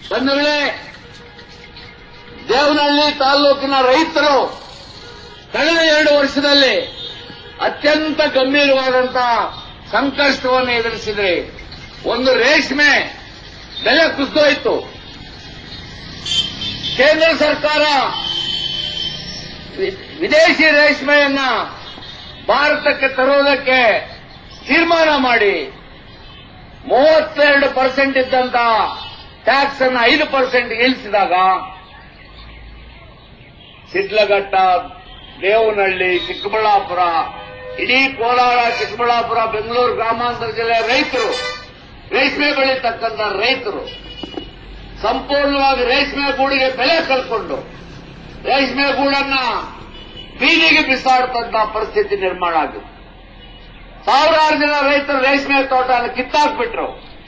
ಬಂಧುಗಳೇ ದೇವನಹಳ್ಳಿ ತಾಲೂಕಿನ ರೈತರು ಕಳೆದ ಎರಡು ವರ್ಷದಲ್ಲಿ ಅತ್ಯಂತ ಗಂಭೀರವಾದಂತಹ ಸಂಕಷ್ಟವನ್ನು ಎದುರಿಸಿದ್ರೆ ಒಂದು ರೇಷ್ಮೆ ಬೆಲೆ ಕುಸಿದೋಯ್ತು ಕೇಂದ್ರ ಸರ್ಕಾರ ವಿ- ವಿದೇಶಿ ರೇಷ್ಮೆಯನ್ನ ಭಾರತಕ್ಕೆ ತರುವುದಕ್ಕೆ ತೀರ್ಮಾನ ಮಾಡಿ ಮೂವತ್ತೆರಡು ಪರ್ಸೆಂಟ್ ಇದ್ದಂತ ಟ್ಯಾಕ್ಸ್ ಅನ್ನು ಐದು ಪರ್ಸೆಂಟ್ ಇಳಿಸಿದಾಗ ಸಿಡ್ಲಘಟ್ಟ ದೇವನಹಳ್ಳಿ ಚಿಕ್ಕಬಳ್ಳಾಪುರ ಇಡೀ ಕೋಲಾರ ಚಿಕ್ಕಬಳ್ಳಾಪುರ ಬೆಂಗಳೂರು ಗ್ರಾಮಾಂತರ ಜಿಲ್ಲೆಯ ರೈತರು ರೇಷ್ಮೆ ಬೆಳೀತಕ್ಕಂಥ ರೈತರು ಸಂಪೂರ್ಣವಾಗಿ ರೇಷ್ಮೆ ಗೂಡಿಗೆ ಬೆಲೆ ಕಳ್ಕೊಂಡು ರೇಷ್ಮೆ ಗೂಡನ್ನ ಬೀದಿಗೆ ಬಿಸಾಡ್ತಂತ ಪರಿಸ್ಥಿತಿ ನಿರ್ಮಾಣ ಆಗಿದೆ ಸಾವಿರಾರು ಜನ ರೈತರು ರೇಷ್ಮೆ ತೋಟನ ಕಿತ್ತಾಕ್ಬಿಟ್ರು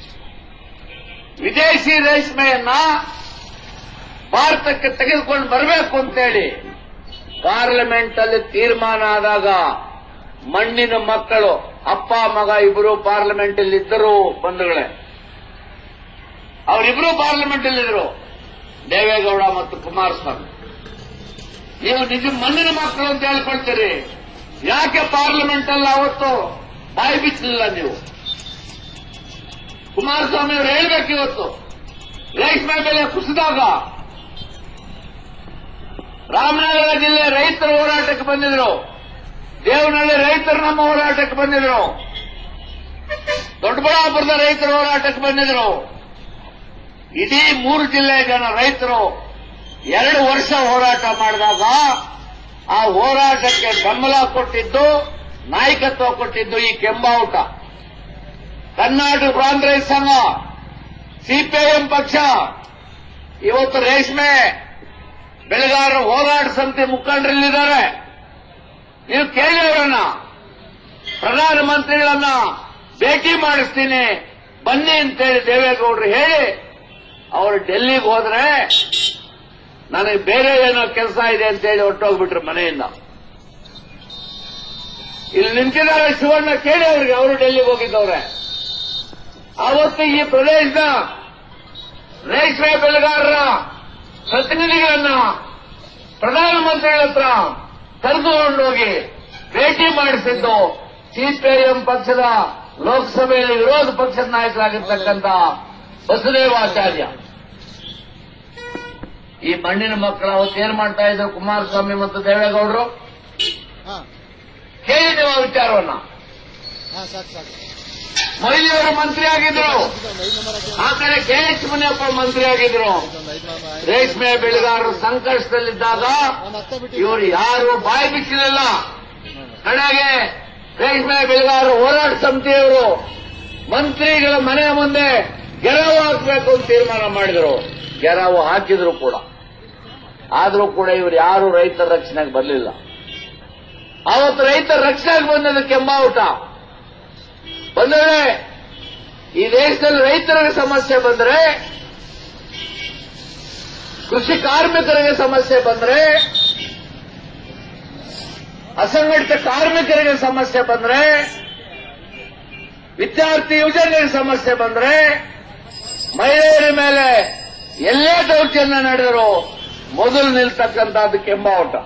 ವಿದೇಶಿ ರೇಷ್ಮೆಯನ್ನ ಭಾರತಕ್ಕೆ ತೆಗೆದುಕೊಂಡು ಬರಬೇಕು ಅಂತೇಳಿ ಪಾರ್ಲಿಮೆಂಟ್ ಅಲ್ಲಿ ತೀರ್ಮಾನ ಆದಾಗ ಮಣ್ಣಿನ ಮಕ್ಕಳು ಅಪ್ಪ ಮಗ ಇಬ್ಬರು ಪಾರ್ಲಿಮೆಂಟ್ ಅಲ್ಲಿ ಇದ್ದರು ಬಂಧುಗಳೇ ಅವರಿಬ್ಬರು ಪಾರ್ಲಿಮೆಂಟ್ ಅಲ್ಲಿದ್ರು ದೇವೇಗೌಡ ಮತ್ತು ಕುಮಾರಸ್ವಾಮಿ ನೀವು ನಿಜ ಮಣ್ಣಿನ ಮಕ್ಕಳು ಅಂತ ಹೇಳ್ಕೊಳ್ತೀರಿ ಯಾಕೆ ಪಾರ್ಲಿಮೆಂಟ್ ಅಲ್ಲಿ ಅವತ್ತು ಬಾಯಿ ಬಿಚ್ಚಲಿಲ್ಲ ನೀವು ಕುಮಾರಸ್ವಾಮಿ ಅವರು ಹೇಳ್ಬೇಕು ಇವತ್ತು ರೇಷ್ಮೆ ಬೆಲೆ ಕುಸಿದಾಗ ರಾಮನಗರ ಜಿಲ್ಲೆ ರೈತರ ಹೋರಾಟಕ್ಕೆ ಬಂದಿದ್ರು ದೇವನಹಳ್ಳಿ ರೈತರು ನಮ್ಮ ಹೋರಾಟಕ್ಕೆ ಬಂದಿದ್ರು ದೊಡ್ಡಬಳ್ಳಾಪುರದ ರೈತರ ಹೋರಾಟಕ್ಕೆ ಬಂದಿದ್ರು ಇಡೀ ಮೂರು ಜಿಲ್ಲೆಯ ಜನ ರೈತರು ಎರಡು ವರ್ಷ ಹೋರಾಟ ಮಾಡಿದಾಗ ಆ ಹೋರಾಟಕ್ಕೆ ಬೆಂಬಲ ಕೊಟ್ಟಿದ್ದು ನಾಯಕತ್ವ ಕೊಟ್ಟಿದ್ದು ಈ ಕೆಂಬಾವುಟ ಕರ್ನಾಟಕ ಕಾಂಗ್ರೆಸ್ ಸಂಘ ಸಿಪಿಐಎಂ ಪಕ್ಷ ಇವತ್ತು ರೇಷ್ಮೆ ಬೆಳೆಗಾರರ ಹೋರಾಟ ಸಮಿತಿ ಮುಖಂಡರಲ್ಲಿದ್ದಾರೆ ನೀವು ಕೇಳಿ ಅವರನ್ನ ಪ್ರಧಾನಮಂತ್ರಿಗಳನ್ನ ಭೇಟಿ ಮಾಡಿಸ್ತೀನಿ ಬನ್ನಿ ಅಂತೇಳಿ ದೇವೇಗೌಡರು ಹೇಳಿ ಅವರು ಡೆಲ್ಲಿಗೆ ಹೋದ್ರೆ ನನಗೆ ಬೇರೆ ಏನೋ ಕೆಲಸ ಇದೆ ಅಂತೇಳಿ ಹೊರಟೋಗ್ಬಿಟ್ರು ಮನೆಯಿಂದ ಇಲ್ಲಿ ನಿಂತಿದ್ದಾರೆ ಶಿವಣ್ಣ ಕೇಳಿ ಅವ್ರಿಗೆ ಅವರು ಡೆಲ್ಲಿಗೆ ಹೋಗಿದ್ದವ್ರೆ ಅವತ್ತು ಈ ಪ್ರದೇಶದ ರೇಷ್ಮೆ ಬೆಳೆಗಾರರ ಪ್ರತಿನಿಧಿಗಳನ್ನ ಪ್ರಧಾನಮಂತ್ರಿಗಳ ಹತ್ರ ಕರೆದುಕೊಂಡೋಗಿ ಭೇಟಿ ಮಾಡಿಸಿದ್ದು ಸಿಪಿಐಎಂ ಪಕ್ಷದ ಲೋಕಸಭೆಯಲ್ಲಿ ವಿರೋಧ ಪಕ್ಷದ ನಾಯಕರಾಗಿರ್ತಕ್ಕಂಥ ಬಸದೇವಾಚಾರ್ಯ ಈ ಮಣ್ಣಿನ ಮಕ್ಕಳು ಅವತ್ತು ಏನ್ ಮಾಡ್ತಾ ಇದ್ರು ಕುಮಾರಸ್ವಾಮಿ ಮತ್ತು ದೇವೇಗೌಡರು ಹಾ ಕೇಳಿದ್ದೇವೆ ಆ ವಿಚಾರವನ್ನ ಹಾ ಸಾಕು ಸಾಕು ಮೊಯ್ಲಿ ಅವರು ಮಂತ್ರಿ ಆಗಿದ್ರು ಇದೊಂದು ಐದು ನಂಬರ್ ಹಾಕಿ ಆ ಕಡೆ ಕೆ ಎಚ್ ಮುನಿಯಪ್ಪ ಮಂತ್ರಿ ಆಗಿದ್ರು ಇದೊಂದು ಐದು ನಂಬರ್ ರೇಷ್ಮೆ ಬೆಳೆಗಾರರು ಸಂಕಷ್ಟದಲ್ಲಿದ್ದಾಗ ಒಂದು ಹತ್ತ ಬಿಟ್ಟು ಇವರು ಯಾರು ಬಾಯಿ ಬಿಚ್ಚಲಿಲ್ಲ ಕಡೆಗೆ ರೇಷ್ಮೆ ಬೆಳೆಗಾರರು ಹೋರಾಟ ಸಮಿತಿಯವರು ಮಂತ್ರಿಗಳ ಮನೆ ಮುಂದೆ ಗೆರವು ಹಾಕಬೇಕು ಅಂತ ತೀರ್ಮಾನ ಮಾಡಿದರು ಗೆರವು ಹಾಕಿದ್ರು ಕೂಡ ಆದರೂ ಕೂಡ ಇವರು ಯಾರು ರೈತರ ರಕ್ಷಣೆಗೆ ಬರಲಿಲ್ಲ ಅವತ್ತು ರೈತರ ರಕ್ಷಣೆಗೆ ಬಂದದ್ದು ಕೆಂಬಾವುಟ ಬಂದರೆ ಈ ದೇಶದಲ್ಲಿ ರೈತರಿಗೆ ಸಮಸ್ಯೆ ಬಂದರೆ ಕೃಷಿ ಕಾರ್ಮಿಕರಿಗೆ ಸಮಸ್ಯೆ ಬಂದರೆ ಅಸಂಘಟಿತ ಕಾರ್ಮಿಕರಿಗೆ ಸಮಸ್ಯೆ ಬಂದ್ರೆ ವಿದ್ಯಾರ್ಥಿ ಯುವಜನರಿಗೆ ಸಮಸ್ಯೆ ಬಂದ್ರೆ ಮಹಿಳೆಯರ ಮೇಲೆ ಎಲ್ಲೇ ದೌರ್ಜನ್ಯ ನಡೆದರೂ ಮೊದಲು ನಿಲ್ತಕ್ಕಂಥದ್ದು ಕೆಂಬಾವಟ